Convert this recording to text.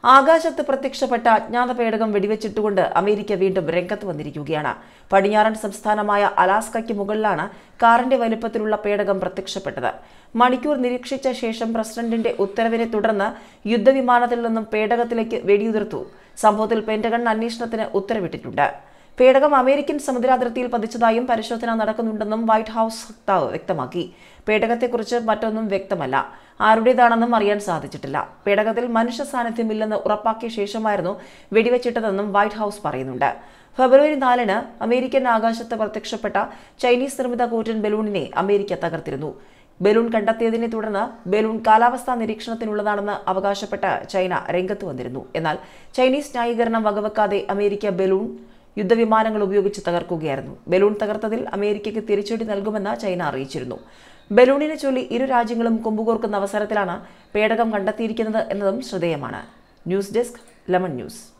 ആകാശത്ത് പ്രത്യക്ഷപ്പെട്ട അജ്ഞാത പേടകം വെടിവെച്ചിട്ടുകൊണ്ട് അമേരിക്ക വീണ്ടും രംഗത്ത് വന്നിരിക്കുകയാണ് പടിഞ്ഞാറൻ സംസ്ഥാനമായ അലാസ്കയ്ക്ക് മുകളിലാണ് കാറിന്റെ വലുപ്പത്തിലുള്ള പേടകം പ്രത്യക്ഷപ്പെട്ടത് മണിക്കൂർ നിരീക്ഷിച്ച ശേഷം പ്രസിഡന്റിന്റെ ഉത്തരവിനെ തുടർന്ന് യുദ്ധവിമാനത്തിൽ നിന്നും പേടകത്തിലേക്ക് വെടിയുതിർത്തു സംഭവത്തിൽ പെന്റഗൺ അന്വേഷണത്തിന് ഉത്തരവിട്ടിട്ടുണ്ട് പേടകം അമേരിക്കൻ സമുദ്രാതിർത്തിയിൽ പതിച്ചതായും പരിശോധന നടക്കുന്നുണ്ടെന്നും വൈറ്റ് ഹൌസ് വക്താവ് വ്യക്തമാക്കി പേടകത്തെക്കുറിച്ച് മറ്റൊന്നും വ്യക്തമല്ല ആരുടേതാണെന്നും അറിയാൻ സാധിച്ചിട്ടില്ല പേടകത്തിൽ മനുഷ്യ സാന്നിധ്യമില്ലെന്ന് ഉറപ്പാക്കിയ ശേഷമായിരുന്നു വെടിവെച്ചിട്ടതെന്നും വൈറ്റ് ഹൌസ് പറയുന്നുണ്ട് ഫെബ്രുവരി നാലിന് അമേരിക്കൻ ആകാശത്ത് പ്രത്യക്ഷപ്പെട്ട ചൈനീസ് നിർമ്മിത കൂറ്റൻ ബലൂണിനെ അമേരിക്ക തകർത്തിരുന്നു ബലൂൺ കണ്ടെത്തിയതിനെ തുടർന്ന് ബലൂൺ കാലാവസ്ഥാ നിരീക്ഷണത്തിനുള്ളതാണെന്ന് അവകാശപ്പെട്ട ചൈന രംഗത്ത് വന്നിരുന്നു എന്നാൽ ചൈനീസ് ന്യായീകരണം വകവെക്കാതെ അമേരിക്ക ബലൂൺ യുദ്ധവിമാനങ്ങൾ ഉപയോഗിച്ച് തകർക്കുകയായിരുന്നു ബലൂൺ തകർത്തതിൽ അമേരിക്കയ്ക്ക് തിരിച്ചടി നൽകുമെന്ന് ചൈന അറിയിച്ചിരുന്നു ബലൂണിനെ ചൊല്ലി ഇരു രാജ്യങ്ങളും കൊമ്പുകോർക്കുന്ന അവസരത്തിലാണ് പേടകം കണ്ടെത്തിയിരിക്കുന്നത് എന്നതും ശ്രദ്ധേയമാണ് ന്യൂസ് ഡെസ്ക് ലെമൺ ന്യൂസ്